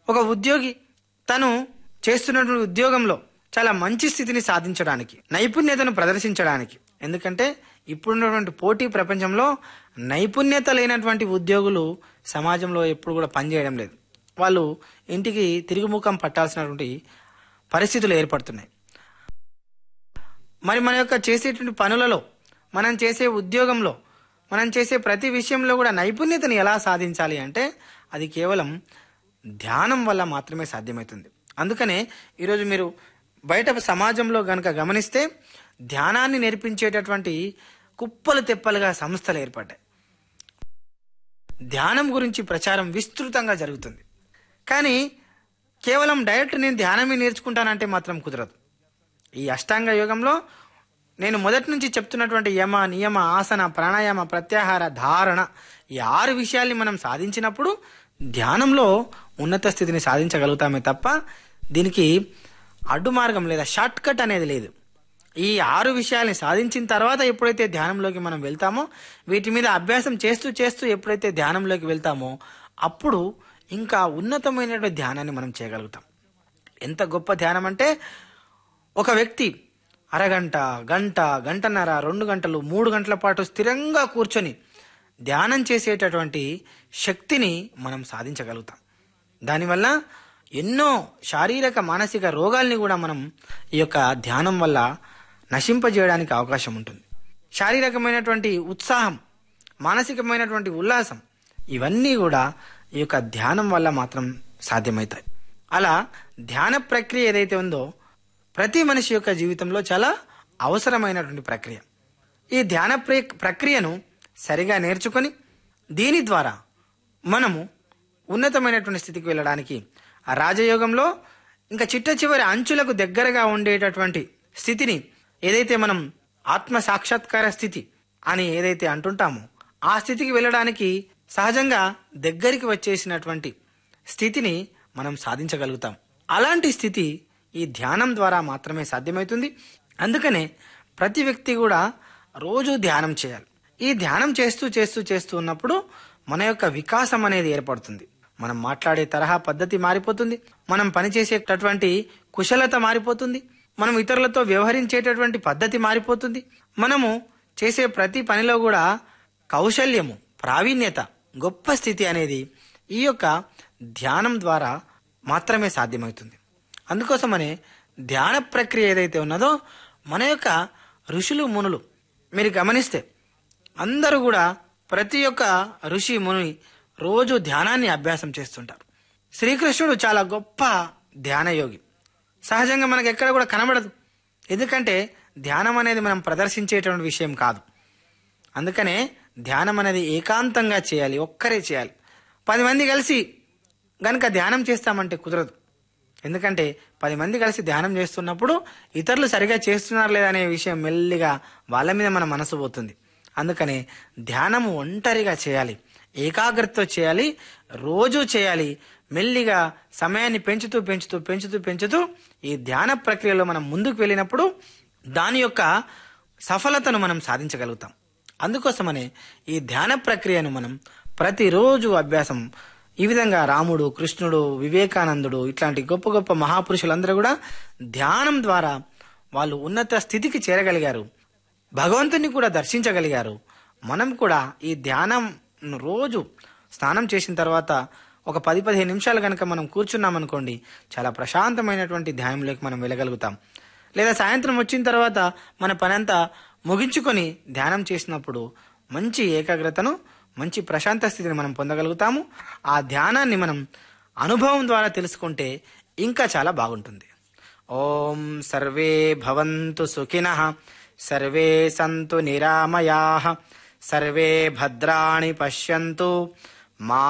ఒక ఉద్యోగి తను చేస్తున్నటువంటి ఉద్యోగంలో చాలా మంచి స్థితిని సాధించడానికి నైపుణ్యతను ప్రదర్శించడానికి ఎందుకంటే ఇప్పుడున్నటువంటి పోటీ ప్రపంచంలో నైపుణ్యత లేనటువంటి ఉద్యోగులు సమాజంలో ఎప్పుడు కూడా పనిచేయడం లేదు వాళ్ళు ఇంటికి తిరుగుముఖం పట్టాల్సినటువంటి పరిస్థితులు ఏర్పడుతున్నాయి మరి మన యొక్క చేసేటువంటి పనులలో మనం చేసే ఉద్యోగంలో మనం చేసే ప్రతి విషయంలో కూడా నైపుణ్యతను ఎలా సాధించాలి అంటే అది కేవలం ధ్యానం వల్ల మాత్రమే సాధ్యమవుతుంది అందుకనే ఈరోజు మీరు బయట సమాజంలో గనక గమనిస్తే ధ్యానాన్ని నేర్పించేటటువంటి కుప్పలు తెప్పలుగా సంస్థలు ఏర్పడ్డాయి ధ్యానం గురించి ప్రచారం విస్తృతంగా జరుగుతుంది కానీ కేవలం డైరెక్ట్ నేను ధ్యానమే నేర్చుకుంటానంటే మాత్రం కుదరదు ఈ అష్టాంగ యోగంలో నేను మొదటి నుంచి చెప్తున్నటువంటి యమ నియమ ఆసన ప్రాణాయామ ప్రత్యాహార ధారణ ఈ ఆరు విషయాల్ని మనం సాధించినప్పుడు ధ్యానంలో ఉన్నత స్థితిని సాధించగలుగుతామే తప్ప దీనికి అడ్డు మార్గం లేదా షార్ట్ కట్ అనేది లేదు ఈ ఆరు విషయాల్ని సాధించిన తర్వాత ఎప్పుడైతే ధ్యానంలోకి మనం వెళ్తామో వీటి మీద అభ్యాసం చేస్తూ చేస్తూ ఎప్పుడైతే ధ్యానంలోకి వెళ్తామో అప్పుడు ఇంకా ఉన్నతమైనటువంటి ధ్యానాన్ని మనం చేయగలుగుతాం ఎంత గొప్ప ధ్యానం అంటే ఒక వ్యక్తి అరగంట గంట గంటన్నర రెండు గంటలు మూడు గంటల పాటు స్థిరంగా కూర్చొని ధ్యానం చేసేటటువంటి శక్తిని మనం సాధించగలుగుతాం దానివల్ల ఎన్నో శారీరక మానసిక రోగాల్ని కూడా మనం ఈ యొక్క ధ్యానం వల్ల నశింపజేయడానికి అవకాశం ఉంటుంది శారీరకమైనటువంటి ఉత్సాహం మానసికమైనటువంటి ఉల్లాసం ఇవన్నీ కూడా ఈ యొక్క ధ్యానం వల్ల మాత్రం సాధ్యమవుతాయి అలా ధ్యాన ప్రక్రియ ఏదైతే ఉందో ప్రతి మనిషి యొక్క జీవితంలో చాలా అవసరమైనటువంటి ప్రక్రియ ఈ ధ్యాన ప్ర- ప్రక్రియను సరిగా నేర్చుకొని దీని ద్వారా మనము ఉన్నతమైనటువంటి స్థితికి వెళ్ళడానికి ఆ రాజయోగంలో ఇంకా చిట్ట చివరి అంచులకు దగ్గరగా ఉండేటటువంటి స్థితిని ఏదైతే మనం ఆత్మ సాక్షాత్కార స్థితి అని ఏదైతే అంటుంటామో ఆ స్థితికి వెళ్ళడానికి సహజంగా దగ్గరికి వచ్చేసినటువంటి స్థితిని మనం సాధించగలుగుతాం అలాంటి స్థితి ఈ ధ్యానం ద్వారా మాత్రమే సాధ్యమవుతుంది అందుకనే ప్రతి వ్యక్తి కూడా రోజు ధ్యానం చేయాలి ఈ ధ్యానం చేస్తూ చేస్తూ చేస్తూ ఉన్నప్పుడు మన యొక్క వికాసం అనేది ఏర్పడుతుంది మనం మాట్లాడే తరహా పద్ధతి మారిపోతుంది మనం పనిచేసేటటువంటి కుశలత మారిపోతుంది మనం ఇతరులతో వ్యవహరించేటటువంటి పద్ధతి మారిపోతుంది మనము చేసే ప్రతి పనిలో కూడా కౌశల్యము ప్రావీణ్యత గొప్ప స్థితి అనేది ఈ యొక్క ధ్యానం ద్వారా మాత్రమే సాధ్యమవుతుంది అందుకోసమనే ధ్యాన ప్రక్రియ ఏదైతే ఉన్నదో మన యొక్క ఋషులు మునులు మీరు గమనిస్తే అందరూ కూడా ప్రతి ఒక్క ఋషి ముని రోజు ధ్యానాన్ని అభ్యాసం చేస్తుంటారు శ్రీకృష్ణుడు చాలా గొప్ప ధ్యానయోగి సహజంగా మనకు ఎక్కడ కూడా కనబడదు ఎందుకంటే ధ్యానం అనేది మనం ప్రదర్శించేటువంటి విషయం కాదు అందుకనే ధ్యానం అనేది ఏకాంతంగా చేయాలి ఒక్కరే చేయాలి పది మంది కలిసి గనుక ధ్యానం చేస్తామంటే కుదరదు ఎందుకంటే పది మంది కలిసి ధ్యానం చేస్తున్నప్పుడు ఇతరులు సరిగా చేస్తున్నారు లేదా అనే విషయం మెల్లిగా వాళ్ళ మీద మన మనసు పోతుంది అందుకనే ధ్యానము ఒంటరిగా చేయాలి ఏకాగ్రతతో చేయాలి రోజు చేయాలి మెల్లిగా సమయాన్ని పెంచుతూ పెంచుతూ పెంచుతూ పెంచుతూ ఈ ధ్యాన ప్రక్రియలో మనం ముందుకు వెళ్ళినప్పుడు దాని యొక్క సఫలతను మనం సాధించగలుగుతాం అందుకోసమనే ఈ ధ్యాన ప్రక్రియను మనం ప్రతిరోజు అభ్యాసం ఈ విధంగా రాముడు కృష్ణుడు వివేకానందుడు ఇట్లాంటి గొప్ప గొప్ప మహాపురుషులందరూ కూడా ధ్యానం ద్వారా వాళ్ళు ఉన్నత స్థితికి చేరగలిగారు భగవంతుని కూడా దర్శించగలిగారు మనం కూడా ఈ ధ్యానం రోజు స్నానం చేసిన తర్వాత ఒక పది పదిహేను నిమిషాలు కనుక మనం కూర్చున్నాం అనుకోండి చాలా ప్రశాంతమైనటువంటి ధ్యానంలోకి మనం వెళ్ళగలుగుతాం లేదా సాయంత్రం వచ్చిన తర్వాత మన పనంతా ముగించుకొని ధ్యానం చేసినప్పుడు మంచి ఏకాగ్రతను మంచి ప్రశాంత స్థితిని మనం పొందగలుగుతాము ఆ ధ్యానాన్ని మనం అనుభవం ద్వారా తెలుసుకుంటే ఇంకా చాలా బాగుంటుంది ఓం సర్వే భవంతు సుఖినః సర్వే సంతు నిరామయాః సర్వే భద్రాణి పశ్యంతు మా